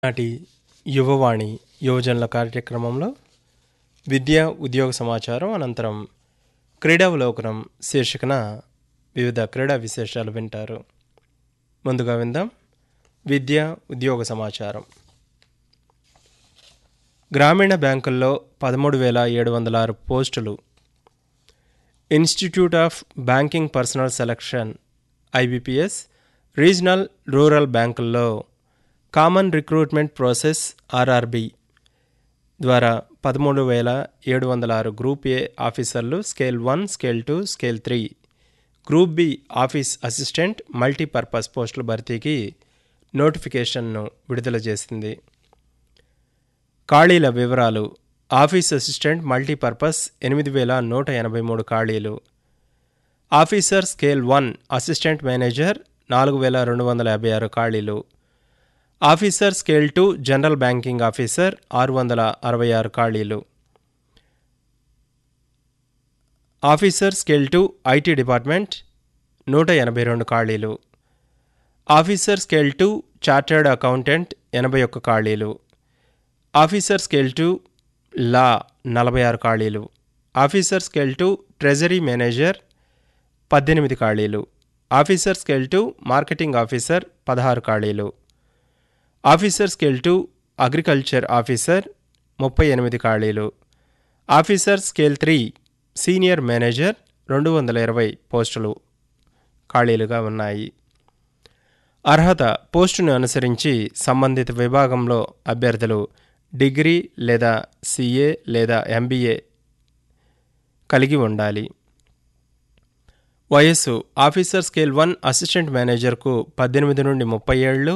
నాటి యువవాణి యువజనుల కార్యక్రమంలో విద్యా ఉద్యోగ సమాచారం అనంతరం క్రీడావలోకనం శీర్షికన వివిధ క్రీడా విశేషాలు వింటారు ముందుగా విందాం విద్యా ఉద్యోగ సమాచారం గ్రామీణ బ్యాంకుల్లో పదమూడు వేల ఏడు వందల ఆరు పోస్టులు institute of banking personnel selection IBPS regional rural బ్యాంకుల్లో కామన్ రిక్రూట్మెంట్ ప్రాసెస్ ఆర్ఆర్బి ద్వారా పదమూడు వేల ఏడు వందల ఆరు గ్రూప్ ఏ ఆఫీసర్లు scale one scale two scale three group B office assistant multipurpose పోస్టుల భర్తీకి నోటిఫికేషన్ను విడుదల చేసింది ఖాళీల వివరాలు ఆఫీస్ అసిస్టెంట్ మల్టీపర్పస్ ఎనిమిది వేల నూట ఎనభై మూడు ఖాళీలు officer scale one assistant manager నాలుగు వేల రెండు వందల యాభై ఆరు ఖాళీలు officer scale two general banking officer ఆరు వందల అరవై ఆరు ఖాళీలు officer scale two IT department నూట ఎనభై రెండు ఖాళీలు officer scale two chartered accountant ఎనభై ఒక్క ఖాళీలు ఆఫీసర్ స్కేల్ టూ లా నలభై ఆరు ఖాళీలు officer scale two treasury manager పద్దెనిమిది ఖాళీలు officer scale two marketing officer పదహారు ఖాళీలు officer scale two agriculture officer ముప్పై ఎనిమిది ఖాళీలు officer scale three senior manager రెండు వందల ఇరవై పోస్టులు ఖాళీలుగా ఉన్నాయి అర్హత పోస్టును అనుసరించి సంబంధిత విభాగంలో అభ్యర్థులు డిగ్రీ లేదా సిఏ లేదా ఎంబీఏ కలిగి ఉండాలి వయస్సు ఆఫీసర్ స్కేల్ వన్ అసిస్టెంట్ మేనేజర్కు పద్దెనిమిది నుండి ముప్పై ఏళ్ళు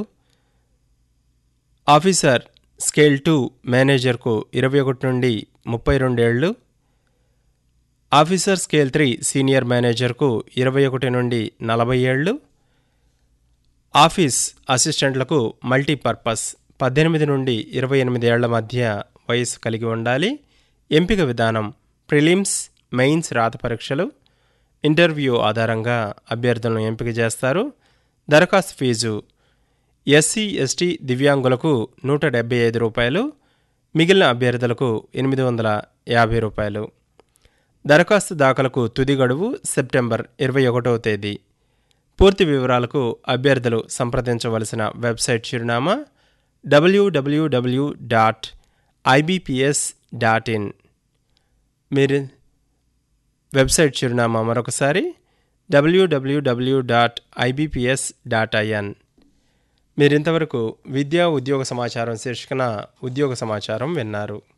ఆఫీసర్ స్కేల్ టూ మేనేజర్కు ఇరవై ఒకటి నుండి ముప్పై రెండేళ్ళు ఆఫీసర్ స్కేల్ త్రీ సీనియర్ మేనేజర్కు ఇరవై ఒకటి నుండి నలభై ఏళ్ళు ఆఫీస్ అసిస్టెంట్లకు మల్టీపర్పస్ పద్దెనిమిది నుండి ఇరవై ఎనిమిది ఏళ్ల మధ్య వయసు కలిగి ఉండాలి ఎంపిక విధానం ప్రిలిమ్స్ మెయిన్స్ రాత పరీక్షలు ఇంటర్వ్యూ ఆధారంగా అభ్యర్థులను ఎంపిక చేస్తారు దరఖాస్తు ఫీజు ఎస్సీ ఎస్టీ దివ్యాంగులకు నూట డెబ్బై ఐదు రూపాయలు మిగిలిన అభ్యర్థులకు ఎనిమిది వందల యాభై రూపాయలు దరఖాస్తు దాఖలకు తుది గడువు సెప్టెంబర్ ఇరవై ఒకటవ తేదీ పూర్తి వివరాలకు అభ్యర్థులు సంప్రదించవలసిన వెబ్సైట్ చిరునామా డబ్ల్యూడబ్ల్యూడబ్ల్యూ డాట్ ఐబీపీఎస్ డాట్ ఇన్ మీరు వెబ్సైట్ చిరునామా మరొకసారి డబ్ల్యూడబ్ల్యూడబ్ల్యూ డాట్ ఐబీపీఎస్ డాట్ ఐఎన్ మీరింతవరకు విద్యా ఉద్యోగ సమాచారం శీర్షికన ఉద్యోగ సమాచారం విన్నారు